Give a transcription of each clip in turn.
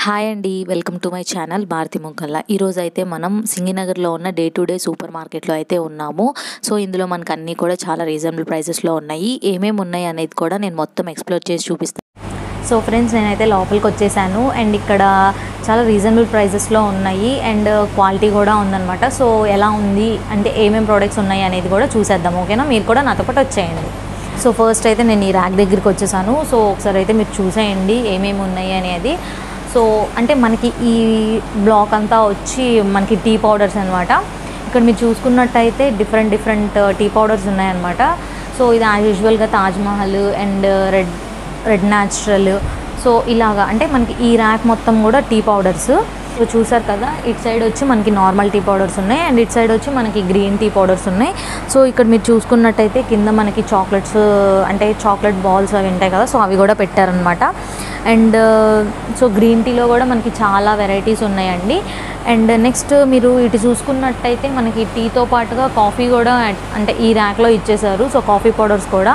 hi అండి welcome to my channel Bharathi Moggalla ఈరోజు అయితే మనం సింగినగర్లో ఉన్న డే టు డే సూపర్ మార్కెట్లో అయితే ఉన్నాము సో ఇందులో మనకు అన్నీ కూడా చాలా రీజనబుల్ ప్రైసెస్లో ఉన్నాయి ఏమేమి ఉన్నాయి అనేది కూడా నేను మొత్తం ఎక్స్ప్లోర్ చేసి చూపిస్తాను సో ఫ్రెండ్స్ నేనైతే లోపలికి వచ్చేసాను అండ్ ఇక్కడ చాలా రీజనబుల్ ప్రైజెస్లో ఉన్నాయి అండ్ క్వాలిటీ కూడా ఉందన్నమాట సో ఎలా ఉంది అంటే ఏమేమి ప్రోడక్ట్స్ ఉన్నాయి అనేది కూడా చూసేద్దాం ఓకేనా మీరు కూడా నాతో పాటు వచ్చేయండి సో ఫస్ట్ అయితే నేను ఈ ర్యాక్ దగ్గరికి వచ్చేసాను సో ఒకసారి అయితే మీరు చూసేయండి ఏమేమి ఉన్నాయి అనేది సో అంటే మనకి ఈ బ్లాక్ అంతా వచ్చి మనకి టీ పౌడర్స్ అనమాట ఇక్కడ మీరు చూసుకున్నట్టయితే డిఫరెంట్ డిఫరెంట్ టీ పౌడర్స్ ఉన్నాయన్నమాట సో ఇది యాజ్ యూజువల్గా Taj Mahal and red red natural so ఇలాగా అంటే మనకి ఈ ర్యాక్ మొత్తం కూడా టీ పౌడర్స్ సో చూసారు కదా ఇటు సైడ్ వచ్చి మనకి నార్మల్ టీ పౌడర్స్ ఉన్నాయి అండ్ ఇటు సైడ్ వచ్చి మనకి గ్రీన్ టీ పౌడర్స్ ఉన్నాయి సో ఇక్కడ మీరు చూసుకున్నట్టయితే కింద మనకి చాక్లెట్స్ అంటే చాక్లెట్ బాల్స్ అవి ఉంటాయి కదా సో అవి కూడా పెట్టారనమాట అండ్ సో గ్రీన్ టీలో కూడా మనకి చాలా వెరైటీస్ ఉన్నాయండి అండ్ నెక్స్ట్ మీరు ఇటు చూసుకున్నట్టయితే మనకి టీతో పాటుగా కాఫీ కూడా అంటే ఈ ర్యాక్లో ఇచ్చేసారు సో కాఫీ పౌడర్స్ కూడా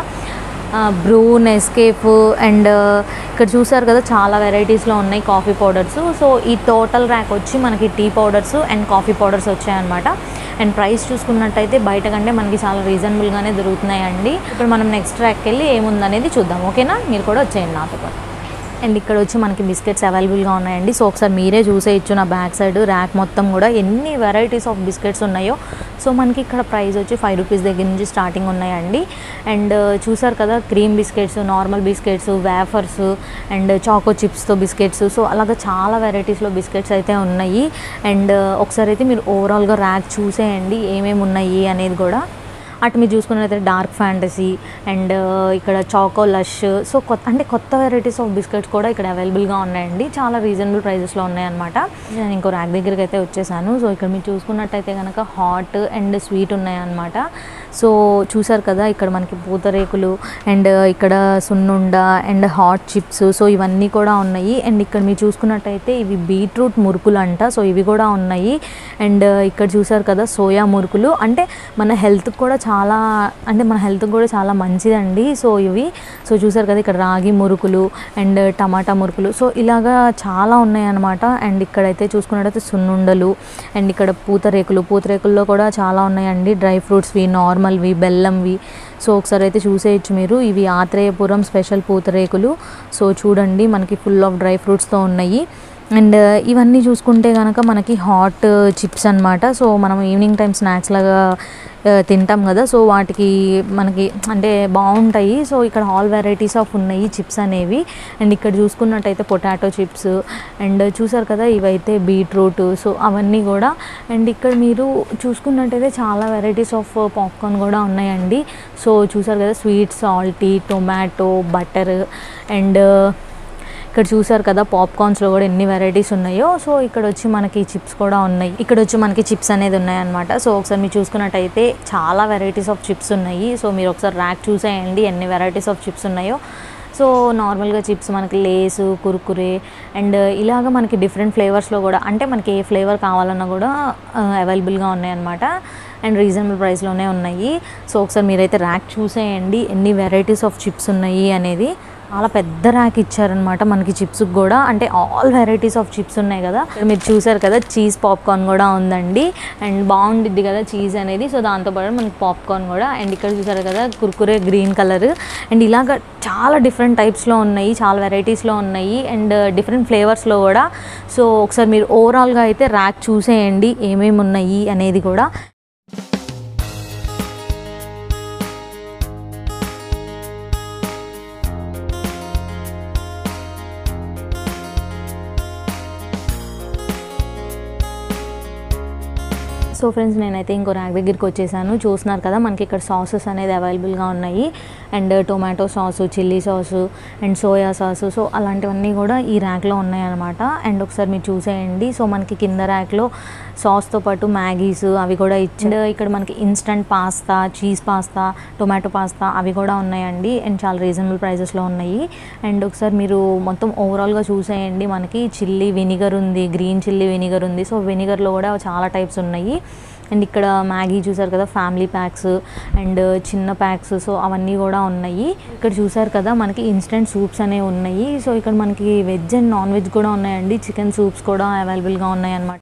బ్రూ నెస్కేఫ్ అండ్ ఇక్కడ చూసారు కదా చాలా వెరైటీస్లో ఉన్నాయి కాఫీ పౌడర్స్ సో ఈ టోటల్ ర్యాక్ వచ్చి మనకి tea powders and coffee powders వచ్చాయన్నమాట అండ్ ప్రైస్ చూసుకున్నట్టయితే బయట కంటే మనకి చాలా రీజనబుల్గానే దొరుకుతున్నాయండి ఇప్పుడు మనం నెక్స్ట్ ర్యాక్కి వెళ్ళి ఏముందనేది చూద్దాం ఓకేనా మీరు కూడా వచ్చేయండి నాతో పాటు అండ్ ఇక్కడ వచ్చి మనకి బిస్కెట్స్ అవైలబుల్గా ఉన్నాయండి సో ఒకసారి మీరే చూసేయచ్చు నా బ్యాక్ సైడ్ ర్యాక్ మొత్తం కూడా ఎన్ని వెరైటీస్ ఆఫ్ బిస్కెట్స్ ఉన్నాయో సో మనకి ఇక్కడ ప్రైస్ వచ్చి ఫైవ్ రూపీస్ దగ్గర నుంచి స్టార్టింగ్ ఉన్నాయండి అండ్ చూసారు కదా cream biscuits normal biscuits wafers and choco చిప్స్తో బిస్కెట్స్ సో అలాగా చాలా వెరైటీస్లో బిస్కెట్స్ అయితే ఉన్నాయి అండ్ ఒకసారి అయితే మీరు ఓవరాల్గా ర్యాక్ చూసేయండి ఏమేమి ఉన్నాయి అనేది కూడా అటు మీరు చూసుకున్నట్లయితే డార్క్ ఫ్యాంటసీ అండ్ ఇక్కడ చాకో లష్ సో కొత్త అంటే కొత్త వెరైటీస్ ఆఫ్ బిస్కెట్స్ కూడా ఇక్కడ అవైలబుల్గా ఉన్నాయండి చాలా రీజనబుల్ ప్రైజెస్లో ఉన్నాయన్నమాట నేను ఇంకో ర్యాక్ దగ్గరికి అయితే వచ్చేసాను సో ఇక్కడ మీరు చూసుకున్నట్టయితే కనుక హాట్ అండ్ స్వీట్ ఉన్నాయన్నమాట సో చూసారు కదా ఇక్కడ మనకి పూతరేకులు అండ్ ఇక్కడ sunnunda and hot chips so ఇవన్నీ కూడా ఉన్నాయి అండ్ ఇక్కడ మీరు చూసుకున్నట్టయితే ఇవి బీట్రూట్ మురుకులు అంట సో ఇవి కూడా ఉన్నాయి అండ్ ఇక్కడ చూసారు కదా సోయా మురుకులు అంటే మన హెల్త్కి కూడా చాలా అంటే మన హెల్త్కి కూడా చాలా మంచిదండి సో ఇవి సో చూసారు కదా ఇక్కడ రాగి మురుకులు అండ్ టమాటా మురుకులు సో ఇలాగా చాలా ఉన్నాయన్నమాట అండ్ ఇక్కడైతే చూసుకున్నట్టయితే సున్నుండలు అండ్ ఇక్కడ పూతరేకులు పూతరేకుల్లో కూడా చాలా ఉన్నాయండి డ్రై ఫ్రూట్స్వి నార్మల్వి బెల్లంవి సో ఒకసారి అయితే చూసేయచ్చు మీరు ఇవి ఆత్రేయపురం స్పెషల్ పూతరేకులు సో చూడండి మనకి ఫుల్ ఆఫ్ డ్రై ఫ్రూట్స్తో ఉన్నాయి అండ్ ఇవన్నీ చూసుకుంటే కనుక మనకి హాట్ చిప్స్ అనమాట సో మనం ఈవినింగ్ టైం స్నాక్స్ లాగా తింటాం కదా సో వాటికి మనకి అంటే బాగుంటాయి సో ఇక్కడ ఆల్ వెరైటీస్ ఆఫ్ ఉన్నాయి చిప్స్ అనేవి అండ్ ఇక్కడ చూసుకున్నట్టయితే పొటాటో చిప్స్ అండ్ చూసారు కదా ఇవైతే బీట్రూట్ సో అవన్నీ కూడా అండ్ ఇక్కడ మీరు చూసుకున్నట్టయితే చాలా వెరైటీస్ ఆఫ్ పాప్కార్న్ కూడా ఉన్నాయండి సో చూసారు కదా sweet salty tomato butter and ఇక్కడ చూసారు కదా పాప్కార్న్స్లో కూడా ఎన్ని వెరైటీస్ ఉన్నాయో సో ఇక్కడ వచ్చి మనకి చిప్స్ కూడా ఉన్నాయి ఇక్కడ వచ్చి మనకి చిప్స్ అనేది ఉన్నాయన్నమాట సో ఒకసారి మీరు చూసుకున్నట్టయితే చాలా వెరైటీస్ ఆఫ్ చిప్స్ ఉన్నాయి సో మీరు ఒకసారి ర్యాక్ చూసేయండి ఎన్ని వెరైటీస్ ఆఫ్ చిప్స్ ఉన్నాయో సో నార్మల్గా చిప్స్ మనకి లేసు కుర్కురే అండ్ ఇలాగ మనకి డిఫరెంట్ ఫ్లేవర్స్లో కూడా అంటే మనకి ఏ ఫ్లేవర్ కావాలన్నా కూడా అవైలబుల్గా ఉన్నాయన్నమాట అండ్ రీజనబుల్ ప్రైస్లోనే ఉన్నాయి సో ఒకసారి మీరైతే ర్యాక్ చూసేయండి ఎన్ని వెరైటీస్ ఆఫ్ చిప్స్ ఉన్నాయి అనేది చాలా పెద్ద ర్యాక్ ఇచ్చారనమాట మనకి చిప్స్కి కూడా అంటే ఆల్ వెరైటీస్ ఆఫ్ చిప్స్ ఉన్నాయి కదా మీరు చూసారు కదా చీజ్ పాప్కార్న్ కూడా ఉందండి అండ్ బాగుండిద్ది కదా చీజ్ అనేది సో దాంతోపాటు మనకి పాప్కార్న్ కూడా అండ్ ఇక్కడ చూసారు కదా కుర్కురే గ్రీన్ కలర్ అండ్ ఇలాగ చాలా డిఫరెంట్ టైప్స్లో ఉన్నాయి చాలా వెరైటీస్లో ఉన్నాయి అండ్ డిఫరెంట్ ఫ్లేవర్స్లో కూడా సో ఒకసారి మీరు ఓవరాల్గా అయితే ర్యాక్ చూసేయండి ఏమేమి ఉన్నాయి అనేది కూడా సో ఫ్రెండ్స్ నేనైతే ఇంకో ర్యాక్ దగ్గరికి వచ్చేసాను చూస్తున్నారు కదా మనకి ఇక్కడ సాసెస్ అనేది అవైలబుల్గా ఉన్నాయి and tomato sauce chilli sauce and soya sauce so అలాంటివన్నీ కూడా ఈ ర్యాక్లో ఉన్నాయన్నమాట అండ్ ఒకసారి మీరు చూసేయండి సో మనకి కింద ర్యాక్లో సాస్తో పాటు మ్యాగీస్ అవి కూడా ఇచ్చిండు ఇక్కడ మనకి instant pasta cheese pasta tomato pasta అవి కూడా ఉన్నాయండి అండ్ చాలా రీజనబుల్ ప్రైజెస్లో ఉన్నాయి అండ్ ఒకసారి మీరు మొత్తం ఓవరాల్గా చూసేయండి మనకి చిల్లీ వెనిగర్ ఉంది గ్రీన్ చిల్లీ వెనిగర్ ఉంది సో వెనిగర్లో కూడా చాలా టైప్స్ ఉన్నాయి అండ్ ఇక్కడ మ్యాగీ చూసారు కదా ఫ్యామిలీ ప్యాక్స్ అండ్ చిన్న ప్యాక్స్ సో అవన్నీ కూడా ఉన్నాయి ఇక్కడ చూసారు కదా మనకి ఇన్స్టెంట్ సూప్స్ అనేవి ఉన్నాయి సో ఇక్కడ మనకి వెజ్ అండ్ నాన్ వెజ్ కూడా ఉన్నాయండి చికెన్ సూప్స్ కూడా అవైలబుల్గా ఉన్నాయి అన్నమాట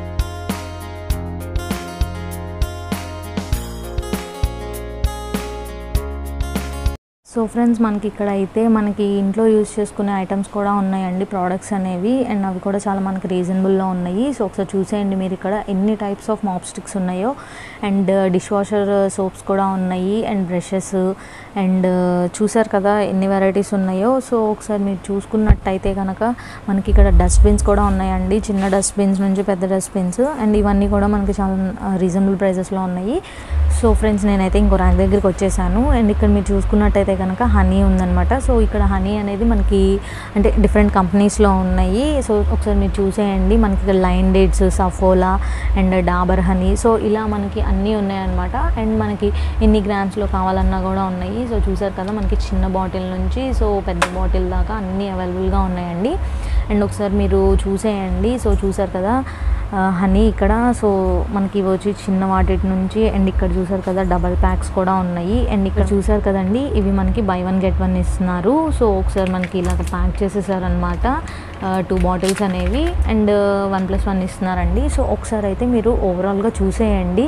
సో ఫ్రెండ్స్ మనకి ఇక్కడ అయితే మనకి ఇంట్లో యూజ్ చేసుకునే ఐటమ్స్ కూడా ఉన్నాయండి ప్రోడక్ట్స్ అనేవి అండ్ అవి కూడా చాలా మనకి రీజనబుల్లో ఉన్నాయి సో ఒకసారి చూసేయండి మీరు ఇక్కడ ఎన్ని టైప్స్ ఆఫ్ మాప్ స్టిక్స్ ఉన్నాయో అండ్ డిష్ వాషర్ సోప్స్ కూడా ఉన్నాయి అండ్ బ్రషెస్ అండ్ చూసారు కదా ఎన్ని వెరైటీస్ ఉన్నాయో సో ఒకసారి మీరు చూసుకున్నట్టయితే కనుక మనకి ఇక్కడ డస్ట్బిన్స్ కూడా ఉన్నాయండి చిన్న డస్ట్బిన్స్ నుంచి పెద్ద డస్ట్బిన్స్ అండ్ ఇవన్నీ కూడా మనకి చాలా రీజనబుల్ ప్రైజెస్లో ఉన్నాయి సో ఫ్రెండ్స్ నేనైతే ఇంకో ర్యాక్ దగ్గరికి వచ్చేసాను అండ్ ఇక్కడ మీరు చూసుకున్నట్టయితే కనుక హనీ ఉందన్నమాట సో ఇక్కడ హనీ అనేది మనకి అంటే డిఫరెంట్ కంపెనీస్లో ఉన్నాయి సో ఒకసారి మీరు చూసేయండి మనకి ఇక్కడ line dates Saffola and Dabur honey so ఇలా మనకి అన్నీ ఉన్నాయన్నమాట అండ్ మనకి ఎన్ని గ్రామ్స్లో కావాలన్నా కూడా ఉన్నాయి సో చూసారు కదా మనకి చిన్న బాటిల్ నుంచి సో పెద్ద బాటిల్ దాకా అన్నీ అవైలబుల్గా ఉన్నాయండి అండ్ ఒకసారి మీరు చూసేయండి సో చూసారు కదా హనీ ఇక్కడ సో మనకి ఇవి వచ్చి చిన్న వాటి నుంచి అండ్ ఇక్కడ చూసారు కదా డబల్ ప్యాక్స్ కూడా ఉన్నాయి అండ్ ఇక్కడ చూసారు కదండి ఇవి మనకి బై వన్ గెట్ వన్ ఇస్తున్నారు సో ఒకసారి మనకి ఇలాగ ప్యాక్ చేసేసారు అనమాట టూ బాటిల్స్ అనేవి అండ్ వన్ ప్లస్ వన్ ఇస్తున్నారండి సో ఒకసారి అయితే మీరు ఓవరాల్గా చూసేయండి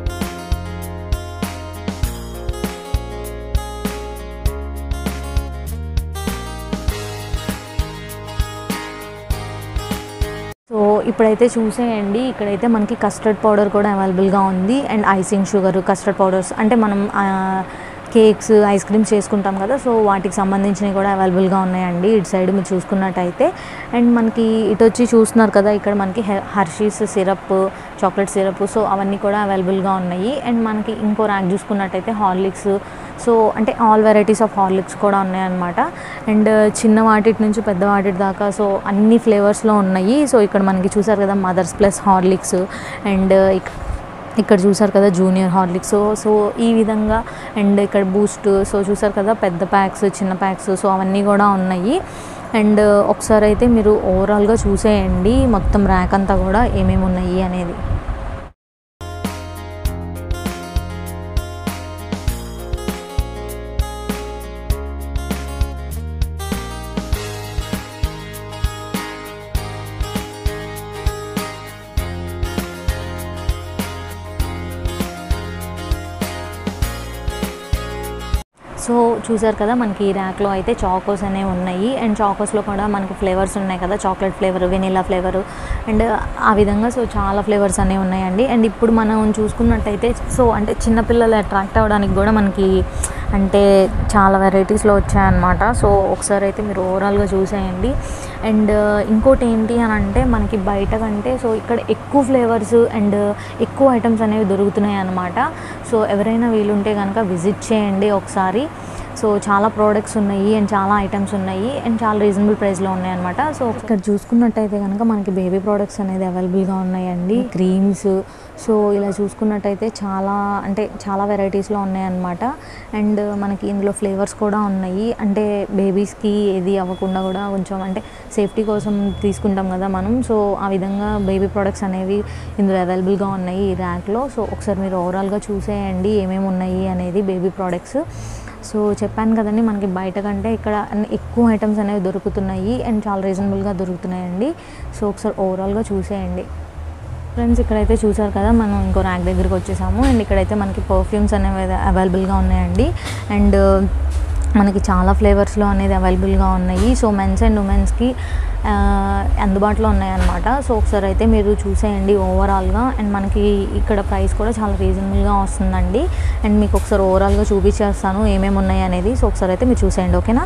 సో ఇప్పుడైతే చూసేయండి ఇక్కడైతే మనకి కస్టర్డ్ పౌడర్ కూడా అవైలబుల్గా ఉంది and icing sugar custard powders అంటే మనం కేక్స్ ఐస్ క్రీమ్స్ చేసుకుంటాం కదా సో వాటికి సంబంధించినవి కూడా అవైలబుల్గా ఉన్నాయండి ఇటు సైడ్ మీరు చూసుకున్నట్టయితే అండ్ మనకి ఇటు వచ్చి చూస్తున్నారు కదా ఇక్కడ మనకి Hershey's syrup chocolate syrup so అవన్నీ కూడా అవైలబుల్గా ఉన్నాయి అండ్ మనకి ఇంకో ర్యాక్ చూసుకున్నట్టయితే హార్లిక్స్ సో అంటే ఆల్ వెరైటీస్ ఆఫ్ హార్లిక్స్ కూడా ఉన్నాయన్నమాట అండ్ చిన్న వాటి నుంచి పెద్ద వాటి దాకా సో అన్ని ఫ్లేవర్స్లో ఉన్నాయి సో ఇక్కడ మనకి చూసారు కదా మదర్స్ ప్లస్ హార్లిక్స్ అండ్ ఇక్కడ చూసారు కదా జూనియర్ హార్లిక్స్ సో సో ఈ విధంగా అండ్ ఇక్కడ బూస్ట్ సో చూసారు కదా పెద్ద ప్యాక్స్ చిన్న ప్యాక్స్ సో అవన్నీ కూడా ఉన్నాయి అండ్ ఒకసారి అయితే మీరు ఓవరాల్గా చూసేయండి మొత్తం ర్యాక్ అంతా కూడా ఏమేమి ఉన్నాయి అనేది సో చూసారు కదా మనకి ఈ ర్యాక్లో అయితే చాకోస్ అనేవి ఉన్నాయి అండ్ చాకోస్లో కూడా మనకి ఫ్లేవర్స్ ఉన్నాయి కదా chocolate flavour vanilla flavour and ఆ విధంగా సో చాలా ఫ్లేవర్స్ అనేవి ఉన్నాయండి అండ్ ఇప్పుడు మనం చూసుకున్నట్టయితే సో అంటే చిన్నపిల్లలు అట్రాక్ట్ అవ్వడానికి కూడా మనకి అంటే చాలా వెరైటీస్లో వచ్చాయన్నమాట సో ఒకసారి అయితే మీరు ఓవరాల్గా చూసేయండి అండ్ ఇంకోటి ఏంటి అని అంటే మనకి బయట కంటే సో ఇక్కడ ఎక్కువ ఫ్లేవర్స్ అండ్ ఎక్కువ ఐటమ్స్ అనేవి దొరుకుతున్నాయి అన్నమాట సో ఎవరైనా వీలుంటే కనుక విజిట్ చేయండి ఒకసారి సో చాలా ప్రోడక్ట్స్ ఉన్నాయి అండ్ చాలా ఐటమ్స్ ఉన్నాయి అండ్ చాలా రీజనబుల్ ప్రైస్లో ఉన్నాయి అనమాట సో ఇక్కడ చూసుకున్నట్టయితే కనుక మనకి బేబీ ప్రోడక్ట్స్ అనేది అవైలబుల్గా ఉన్నాయండి క్రీమ్స్ సో ఇలా చూసుకున్నట్టయితే చాలా అంటే చాలా వెరైటీస్లో ఉన్నాయన్నమాట అండ్ మనకి ఇందులో ఫ్లేవర్స్ కూడా ఉన్నాయి అంటే బేబీస్కి ఏది అవ్వకుండా కూడా కొంచెం అంటే సేఫ్టీ కోసం తీసుకుంటాం కదా మనం సో ఆ విధంగా బేబీ ప్రోడక్ట్స్ అనేవి ఇందులో అవైలబుల్గా ఉన్నాయి ఈ ర్యాక్లో సో ఒకసారి మీరు ఓవరాల్గా చూసేయండి ఏమేమి ఉన్నాయి అనేది బేబీ ప్రోడక్ట్స్ సో చెప్పాను కదండి మనకి బయట కంటే ఇక్కడ అన్ని ఎక్కువ ఐటమ్స్ అనేవి దొరుకుతున్నాయి అండ్ చాలా రీజనబుల్గా దొరుకుతున్నాయండి సో ఒకసారి ఓవరాల్గా చూసేయండి ఫ్రెండ్స్ ఇక్కడైతే చూసారు కదా మనం ఇంకో ర్యాక్ దగ్గరికి వచ్చేసాము అండ్ ఇక్కడైతే మనకి పర్ఫ్యూమ్స్ అనేవి అవైలబుల్గా ఉన్నాయండి అండ్ మనకి చాలా ఫ్లేవర్స్లో అనేది అవైలబుల్గా ఉన్నాయి సో మెన్స్ అండ్ ఉమెన్స్కి అందుబాటులో ఉన్నాయన్నమాట సో ఒకసారి అయితే మీరు చూసేయండి ఓవరాల్గా అండ్ మనకి ఇక్కడ ప్రైస్ కూడా చాలా రీజనబుల్గా వస్తుందండి అండ్ మీకు ఒకసారి ఓవరాల్గా చూపించేస్తాను ఏమేమి ఉన్నాయి అనేది సో ఒకసారి అయితే మీరు చూసేయండి ఓకేనా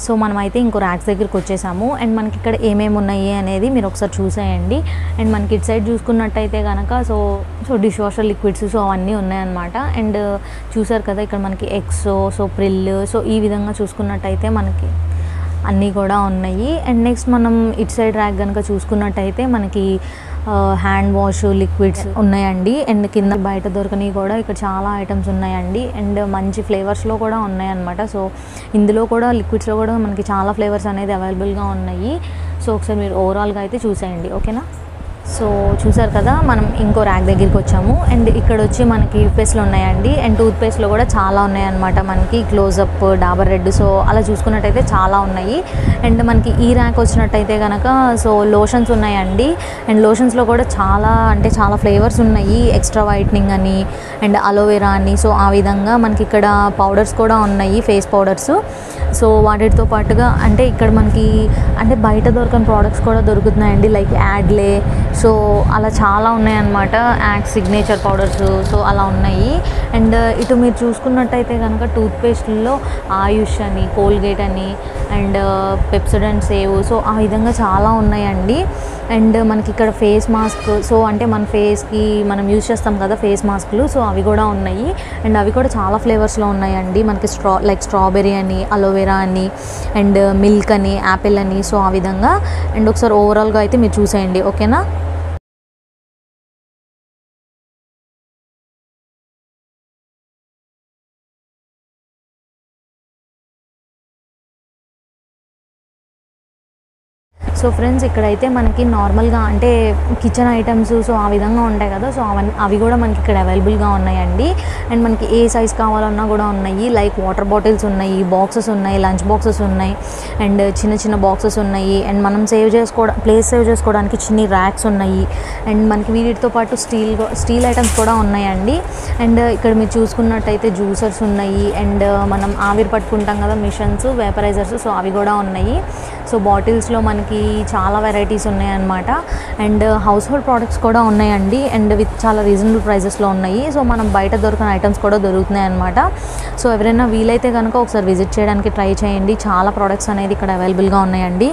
సో మనమైతే ఇంకో ర్యాక్స్ దగ్గరికి వచ్చేసాము అండ్ మనకి ఇక్కడ ఏమేమి ఉన్నాయి అనేది మీరు ఒకసారి చూసేయండి అండ్ మనకి ఇటు సైడ్ చూసుకున్నట్టయితే కనుక so so dish washer liquids so అవన్నీ ఉన్నాయన్నమాట అండ్ చూసారు కదా ఇక్కడ మనకి ఎక్సో సో ప్రిల్ సో ఈ విధంగా చూసుకున్నట్టయితే మనకి అన్నీ కూడా ఉన్నాయి అండ్ నెక్స్ట్ మనం ఇటు సైడ్ ర్యాక్ కనుక చూసుకున్నట్టయితే మనకి హ్యాండ్ వాష్ లిక్విడ్స్ ఉన్నాయండి అండ్ కింద బయట దొరకనివి కూడా ఇక్కడ చాలా ఐటమ్స్ ఉన్నాయండి అండ్ మంచి ఫ్లేవర్స్లో కూడా ఉన్నాయన్నమాట సో ఇందులో కూడా లిక్విడ్స్లో కూడా మనకి చాలా ఫ్లేవర్స్ అనేది అవైలబుల్గా ఉన్నాయి సో ఒకసారి మీరు ఓవరాల్గా అయితే చూసేయండి ఓకేనా సో చూసారు కదా మనం ఇంకో ర్యాక్ దగ్గరికి వచ్చాము అండ్ ఇక్కడ వచ్చి మనకి పేస్ట్లు ఉన్నాయండి అండ్ టూత్ పేస్ట్లో కూడా చాలా ఉన్నాయన్నమాట మనకి క్లోజప్ డాబర్ రెడ్ సో అలా చూసుకున్నట్టయితే చాలా ఉన్నాయి అండ్ మనకి ఈ ర్యాక్ వచ్చినట్టయితే కనుక సో లోషన్స్ ఉన్నాయండి అండ్ లోషన్స్లో కూడా చాలా అంటే చాలా ఫ్లేవర్స్ ఉన్నాయి ఎక్స్ట్రా వైట్నింగ్ అని అండ్ అలోవెరా అని సో ఆ విధంగా మనకి ఇక్కడ పౌడర్స్ కూడా ఉన్నాయి ఫేస్ పౌడర్స్ సో వాటితో పాటుగా అంటే ఇక్కడ మనకి అంటే బయట దొరకని ప్రోడక్ట్స్ కూడా దొరుకుతున్నాయండి లైక్ యాడ్లే సో అలా చాలా ఉన్నాయన్నమాట యాక్స్ సిగ్నేచర్ పౌడర్స్ సో అలా ఉన్నాయి అండ్ ఇటు మీరు చూసుకున్నట్టయితే కనుక టూత్పేస్ట్లో ఆయుష్ అని కోల్గేట్ అని అండ్ పెప్సోడెంట్ సేవ్ సో ఆ విధంగా చాలా ఉన్నాయండి అండ్ మనకి ఇక్కడ ఫేస్ మాస్క్ సో అంటే మన ఫేస్కి మనం యూజ్ చేస్తాం కదా ఫేస్ మాస్క్లు సో అవి కూడా ఉన్నాయి అండ్ అవి కూడా చాలా ఫ్లేవర్స్లో ఉన్నాయండి మనకి స్ట్రా లైక్ స్ట్రాబెర్రీ అని అలోవెరా అని అండ్ మిల్క్ అని యాపిల్ అని సో ఆ విధంగా అండ్ ఒకసారి ఓవరాల్గా అయితే మీరు చూసేయండి ఓకేనా సో ఫ్రెండ్స్ ఇక్కడైతే మనకి నార్మల్గా అంటే కిచెన్ ఐటమ్స్ సో ఆ విధంగా ఉంటాయి కదా సో అవన్నీ అవి కూడా మనకి ఇక్కడ అవైలబుల్గా ఉన్నాయండి అండ్ మనకి ఏ సైజ్ కావాలన్నా కూడా ఉన్నాయి లైక్ వాటర్ బాటిల్స్ ఉన్నాయి బాక్సెస్ ఉన్నాయి లంచ్ బాక్సెస్ ఉన్నాయి అండ్ చిన్న చిన్న బాక్సెస్ ఉన్నాయి అండ్ మనం సేవ్ చేసుకోవడం ప్లేస్ సేవ్ చేసుకోవడానికి చిన్ని ర్యాక్స్ ఉన్నాయి అండ్ మనకి వీటితో పాటు స్టీల్ స్టీల్ ఐటమ్స్ కూడా ఉన్నాయండి అండ్ ఇక్కడ మీరు చూసుకున్నట్టయితే జ్యూసర్స్ ఉన్నాయి అండ్ మనం ఆవిరి పట్టుకుంటాం కదా మిషన్స్ వేపరైజర్స్ సో అవి కూడా ఉన్నాయి సో బాటిల్స్లో మనకి చాలా వెరైటీస్ ఉన్నాయన్నమాట అండ్ హౌస్ హోల్డ్ ప్రోడక్ట్స్ కూడా ఉన్నాయండి అండ్ విత్ చాలా రీజనబుల్ ప్రైజెస్లో ఉన్నాయి సో మనం బయట దొరికిన ఐటమ్స్ కూడా దొరుకుతున్నాయి అనమాట సో ఎవరైనా వీలైతే కనుక ఒకసారి విజిట్ చేయడానికి ట్రై చేయండి చాలా ప్రోడక్ట్స్ అనేది ఇక్కడ అవైలబుల్గా ఉన్నాయండి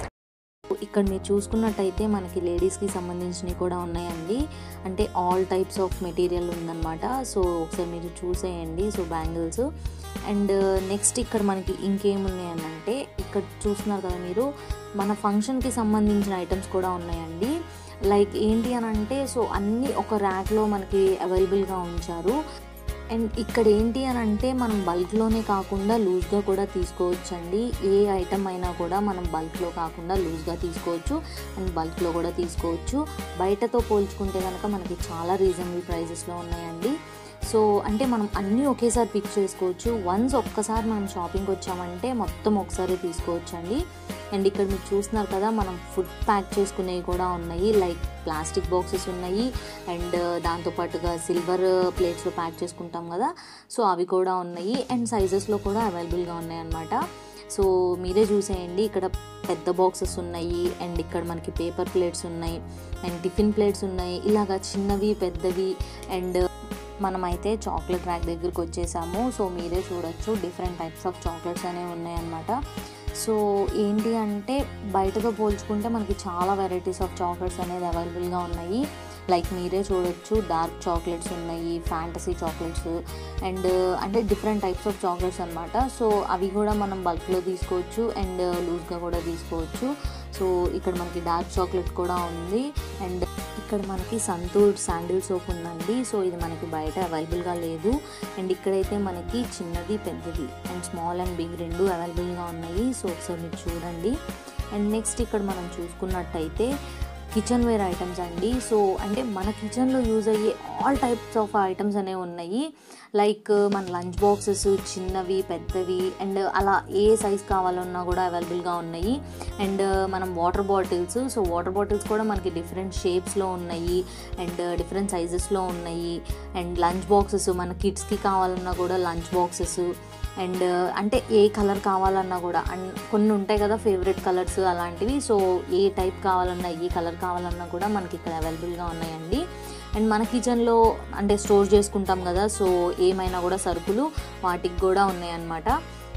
ఇక్కడ మీరు చూసుకున్నట్టయితే మనకి లేడీస్కి సంబంధించినవి కూడా ఉన్నాయండి అంటే ఆల్ టైప్స్ ఆఫ్ మెటీరియల్ ఉందన్నమాట సో ఒకసారి మీరు చూసేయండి సో బ్యాంగిల్స్ అండ్ నెక్స్ట్ ఇక్కడ మనకి ఇంకేమున్నాయని అంటే ఇక్కడ చూస్తున్నారు కదా మీరు మన ఫంక్షన్కి సంబంధించిన ఐటమ్స్ కూడా ఉన్నాయండి లైక్ ఏంటి అని అంటే సో అన్నీ ఒక ర్యాక్లో మనకి అవైలబుల్గా ఉంచారు అండ్ ఇక్కడ ఏంటి అని అంటే మనం బల్క్లోనే కాకుండా లూజ్గా కూడా తీసుకోవచ్చండి ఏ ఐటమ్ అయినా కూడా మనం బల్క్లో కాకుండా లూజ్గా తీసుకోవచ్చు అండ్ బల్క్లో కూడా తీసుకోవచ్చు బయటతో పోల్చుకుంటే కనుక మనకి చాలా రీజనబుల్ ప్రైజెస్లో ఉన్నాయండి సో అంటే మనం అన్నీ ఒకేసారి పిక్ చేసుకోవచ్చు వన్స్ ఒక్కసారి మనం షాపింగ్కి వచ్చామంటే మొత్తం ఒకసారి తీసుకోవచ్చు అండి అండ్ ఇక్కడ మీరు చూస్తున్నారు కదా మనం ఫుడ్ ప్యాక్ చేసుకునేవి కూడా ఉన్నాయి లైక్ ప్లాస్టిక్ బాక్సెస్ ఉన్నాయి అండ్ దాంతోపాటుగా సిల్వర్ ప్లేట్స్లో ప్యాక్ చేసుకుంటాం కదా సో అవి కూడా ఉన్నాయి అండ్ సైజెస్లో కూడా అవైలబుల్గా ఉన్నాయి అన్నమాట సో మీరే చూసేయండి ఇక్కడ పెద్ద బాక్సెస్ ఉన్నాయి అండ్ ఇక్కడ మనకి పేపర్ ప్లేట్స్ ఉన్నాయి అండ్ టిఫిన్ ప్లేట్స్ ఉన్నాయి ఇలాగా చిన్నవి పెద్దవి అండ్ మనమైతే చాక్లెట్ ర్యాక్ దగ్గరికి వచ్చేసాము సో మీరే చూడొచ్చు డిఫరెంట్ టైప్స్ ఆఫ్ చాక్లెట్స్ అనేవి ఉన్నాయన్నమాట సో ఏంటి అంటే బయటతో పోల్చుకుంటే మనకి చాలా వెరైటీస్ ఆఫ్ చాక్లెట్స్ అనేది అవైలబుల్గా ఉన్నాయి లైక్ మీరే చూడొచ్చు డార్క్ చాక్లెట్స్ ఉన్నాయి ఫ్యాంటసీ చాక్లెట్స్ అండ్ అంటే డిఫరెంట్ టైప్స్ ఆఫ్ చాక్లెట్స్ అనమాట సో అవి కూడా మనం బల్క్లో తీసుకోవచ్చు అండ్ లూజ్గా కూడా తీసుకోవచ్చు సో ఇక్కడ మనకి డార్క్ చాక్లెట్ కూడా ఉంది అండ్ ఇక్కడ మనకి సంతూర్ శాండిల్ సోప్ ఉందండి సో ఇది మనకి బయట అవైలబుల్గా లేదు అండ్ ఇక్కడైతే మనకి చిన్నది పెద్దది అండ్ స్మాల్ అండ్ బిగ్ రెండు అవైలబుల్గా ఉన్నాయి సో ఒకసారి మీరు చూడండి అండ్ నెక్స్ట్ ఇక్కడ మనం చూసుకున్నట్టయితే కిచెన్ వేర్ ఐటమ్స్ అండి సో అంటే మన కిచెన్లో యూజ్ అయ్యే ఆల్ టైప్స్ ఆఫ్ ఐటమ్స్ అనేవి ఉన్నాయి లైక్ మన లంచ్ బాక్సెస్ చిన్నవి పెద్దవి అండ్ అలా ఏ సైజ్ కావాలన్నా కూడా అవైలబుల్గా ఉన్నాయి అండ్ మనం water bottles so water bottles కూడా మనకి డిఫరెంట్ షేప్స్లో ఉన్నాయి అండ్ డిఫరెంట్ సైజెస్లో ఉన్నాయి అండ్ లంచ్ బాక్సెస్ మన కిడ్స్కి కావాలన్నా కూడా లంచ్ బాక్సెస్ అండ్ అంటే ఏ కలర్ కావాలన్నా కూడా అండ్ కొన్ని ఉంటాయి కదా ఫేవరెట్ కలర్స్ అలాంటివి సో ఏ టైప్ కావాలన్నా ఏ కలర్ కావాలన్నా కూడా మనకి ఇక్కడ అవైలబుల్గా ఉన్నాయండి అండ్ మన కిచెన్లో అంటే స్టోర్ చేసుకుంటాం కదా సో ఏమైనా కూడా సరుకులు వాటికి కూడా ఉన్నాయన్నమాట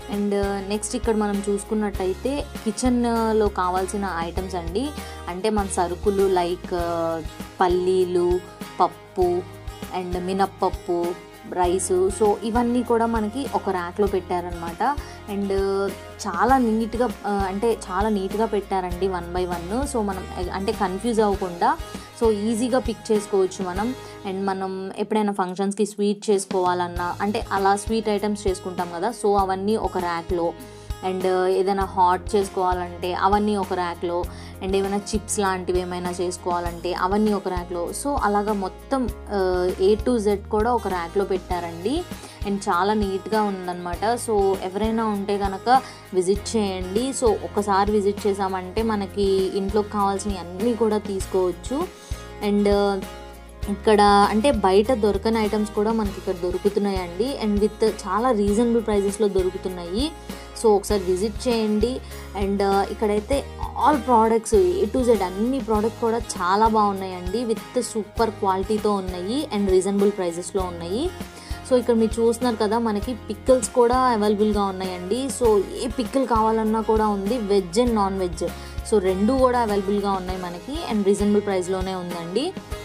అండ్ నెక్స్ట్ ఇక్కడ మనం చూసుకున్నట్టయితే కిచెన్లో కావాల్సిన ఐటమ్స్ అండి అంటే మన సరుకులు లైక్ పల్లీలు పప్పు అండ్ మినప్పప్పు రైసు సో ఇవన్నీ కూడా మనకి ఒక ర్యాక్లో పెట్టారనమాట అండ్ చాలా నీట్గా అంటే చాలా నీట్గా పెట్టారండి వన్ బై వన్ సో మనం అంటే కన్ఫ్యూజ్ అవ్వకుండా సో ఈజీగా పిక్ చేసుకోవచ్చు మనం అండ్ మనం ఎప్పుడైనా ఫంక్షన్స్కి స్వీట్ చేసుకోవాలన్నా అంటే అలా స్వీట్ ఐటమ్స్ చేసుకుంటాం కదా సో అవన్నీ ఒక ర్యాక్లో అండ్ ఏదైనా హాట్ చేసుకోవాలంటే అవన్నీ ఒక ర్యాక్లో అండ్ ఏమైనా చిప్స్ లాంటివి ఏమైనా చేసుకోవాలంటే అవన్నీ ఒక ర్యాక్లో సో అలాగా మొత్తం ఏ టు జెడ్ కూడా ఒక ర్యాక్లో పెట్టారండి అండ్ చాలా నీట్గా ఉందన్నమాట సో ఎవరైనా ఉంటే కనుక విజిట్ చేయండి సో ఒకసారి విజిట్ చేసామంటే మనకి ఇంట్లోకి కావాల్సినవి అన్నీ కూడా తీసుకోవచ్చు అండ్ ఇక్కడ అంటే బయట దొరకని ఐటమ్స్ కూడా మనకి ఇక్కడ దొరుకుతున్నాయండి అండ్ విత్ చాలా రీజనబుల్ ప్రైజెస్లో దొరుకుతున్నాయి సో ఒకసారి విజిట్ చేయండి అండ్ ఇక్కడైతే all products A to Z అన్ని ప్రోడక్ట్స్ కూడా చాలా బాగున్నాయండి విత్ సూపర్ క్వాలిటీతో ఉన్నాయి అండ్ రీజనబుల్ ప్రైజెస్లో ఉన్నాయి సో ఇక్కడ మీరు చూస్తున్నారు కదా మనకి పిక్కల్స్ కూడా అవైలబుల్గా ఉన్నాయండి సో ఏ పిక్కల్ కావాలన్నా కూడా ఉంది veg and non veg so రెండు కూడా అవైలబుల్గా ఉన్నాయి మనకి అండ్ రీజనబుల్ ప్రైస్లోనే ఉందండి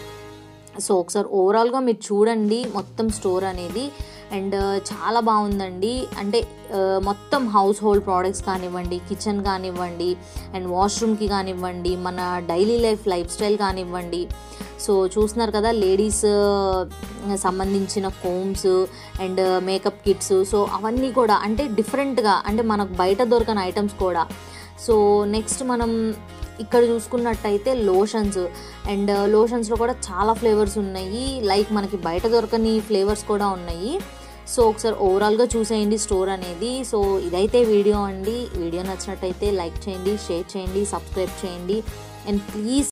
సో ఒకసారి ఓవరాల్గా మీరు చూడండి మొత్తం స్టోర్ అనేది అండ్ చాలా బాగుందండి అంటే మొత్తం హౌస్ హోల్డ్ ప్రోడక్ట్స్ కానివ్వండి కిచెన్ కానివ్వండి అండ్ వాష్రూమ్కి కానివ్వండి మన డైలీ లైఫ్ లైఫ్ స్టైల్ కానివ్వండి సో చూస్తున్నారు కదా లేడీస్ సంబంధించిన combs and makeup kits so అవన్నీ కూడా అంటే డిఫరెంట్గా అంటే మనకు బయట దొరకని ఐటమ్స్ కూడా సో నెక్స్ట్ మనం ఇక్కడ చూసుకున్నట్టయితే లోషన్స్ అండ్ లోషన్స్లో కూడా చాలా ఫ్లేవర్స్ ఉన్నాయి లైక్ మనకి బయట దొరకని ఫ్లేవర్స్ కూడా ఉన్నాయి సో ఒకసారి ఓవరాల్గా చూసేయండి స్టోర్ అనేది సో ఇదైతే వీడియో అండి వీడియో నచ్చినట్టయితే లైక్ చేయండి షేర్ చేయండి సబ్స్క్రైబ్ చేయండి అండ్ ప్లీజ్